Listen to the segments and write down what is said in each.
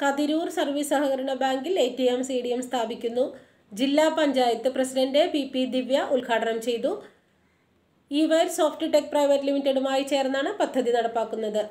Kathirur service സഹകരണ ബാങ്കിൽ A T M C D M സ്ഥാപിക്കുന്നു ജില്ലാ panchayat president P P Divya ഉദ്ഘാടനം ചെയ്തു ഇവർ സോഫ്റ്റ് ടെക് പ്രൈവറ്റ് ലിമിറ്റഡുമായി ചേർന്നാണ് പദ്ധതി നടപ്പാക്കുന്നത്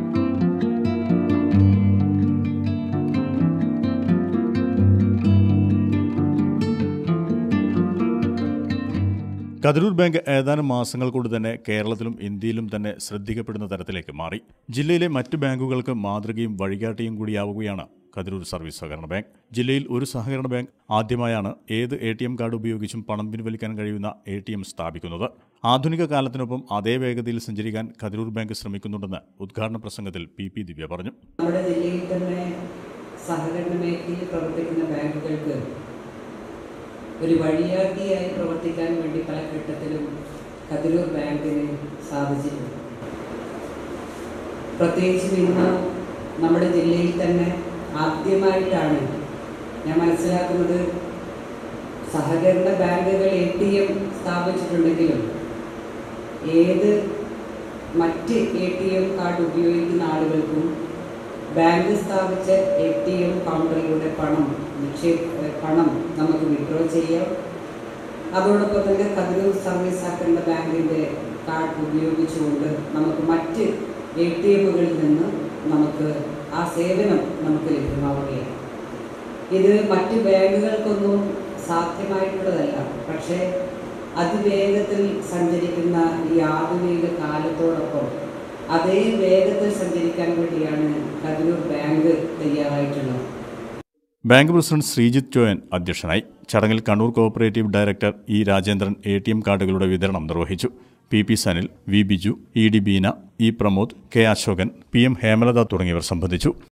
കതിരൂർ ബാങ്ക് ഏതാനും മാസങ്ങൾ കൊണ്ട് തന്നെ കേരളത്തിലും ഇന്ത്യയിലും തന്നെ ശ്രദ്ധിക്കപ്പെടുന്ന തരത്തിലേക്ക് മാറി ജില്ലയിലെ മറ്റ് ബാങ്കുകൾക്ക് മാതൃകയും വഴികാട്ടിയും കൂടിയാവുകയാണ് കതിരൂർ സർവീസ് സഹകരണ ബാങ്ക് ജില്ലയിൽ ഒരു സഹകരണ ബാങ്ക് ആദ്യമായാണ് ഏത് എ ടി എം കാർഡ് ഉപയോഗിച്ചും പണം പിൻവലിക്കാൻ കഴിയുന്ന എ ടി എം സ്ഥാപിക്കുന്നത് ആധുനിക കാലത്തിനൊപ്പം അതേ വേഗതയിൽ സഞ്ചരിക്കാൻ കതിരൂർ ബാങ്ക് ശ്രമിക്കുന്നുണ്ടെന്ന് ഉദ്ഘാടന പ്രസംഗത്തിൽ പി പി ദിവ്യ പറഞ്ഞു നമ്മുടെ ജില്ലയിൽ തന്നെ സഹകരണ മേഖലയിൽ പ്രവർത്തിക്കുന്ന ബാങ്കുകൾക്ക് ഒരു വഴിയാട്ടിയായി പ്രവർത്തിക്കാൻ വേണ്ടി പല ഘട്ടത്തിലും കതിരൂർ ബാങ്കിന് സാധിച്ചിട്ടുണ്ട് പ്രത്യേകിച്ചും ഇന്ന് നമ്മുടെ ജില്ലയിൽ തന്നെ ആദ്യമായിട്ടാണ് ഞാൻ മനസ്സിലാക്കുന്നത് സഹകരണ ബാങ്കുകൾ എ ടി എം സ്ഥാപിച്ചിട്ടുണ്ടെങ്കിലും ഏത് മറ്റ് എ ടി എം കാർഡ് ഉപയോഗിക്കുന്ന ആളുകൾക്കും ബാങ്ക് സ്ഥാപിച്ച എ ടി എം കൗണ്ടറിലൂടെ പണം നിക്ഷേപ പണം നമുക്ക് വിഡ്രോ ചെയ്യാം അതോടൊപ്പം തന്നെ കതിരൂർ സർവീസ് സഹകരണ ബാങ്കിൻ്റെ കാർഡ് ഉപയോഗിച്ചുകൊണ്ട് നമുക്ക് മറ്റ് എ ടി എമ്മുകളിൽ നിന്ന് നമുക്ക് ആ സേവനം നമുക്ക് ലഭ്യമാവുകയാണ് ഇത് മറ്റ് ബാങ്കുകൾക്കൊന്നും സാധ്യമായിട്ടുള്ളതല്ല പക്ഷേ അതിവേഗത്തിൽ സഞ്ചരിക്കുന്ന ഈ ആധുനിക കാലത്തോടൊപ്പം അതേ വേഗത്തിൽ സഞ്ചരിക്കാൻ വേണ്ടിയാണ് കതിരൂർ ബാങ്ക് തയ്യാറായിട്ടുള്ളത് ബാങ്ക് പ്രസിഡന്റ് ശ്രീജിത്ത് ചോയൻ അധ്യക്ഷനായി ചടങ്ങിൽ Kannur cooperative director E Rajendran A T M കാർഡുകളുടെ വിതരണം നിർവഹിച്ചു P P Sanil V Biju E D Beena E Pramod K Ashokan P M Hemalatha തുടങ്ങിയവർ സംബന്ധിച്ചു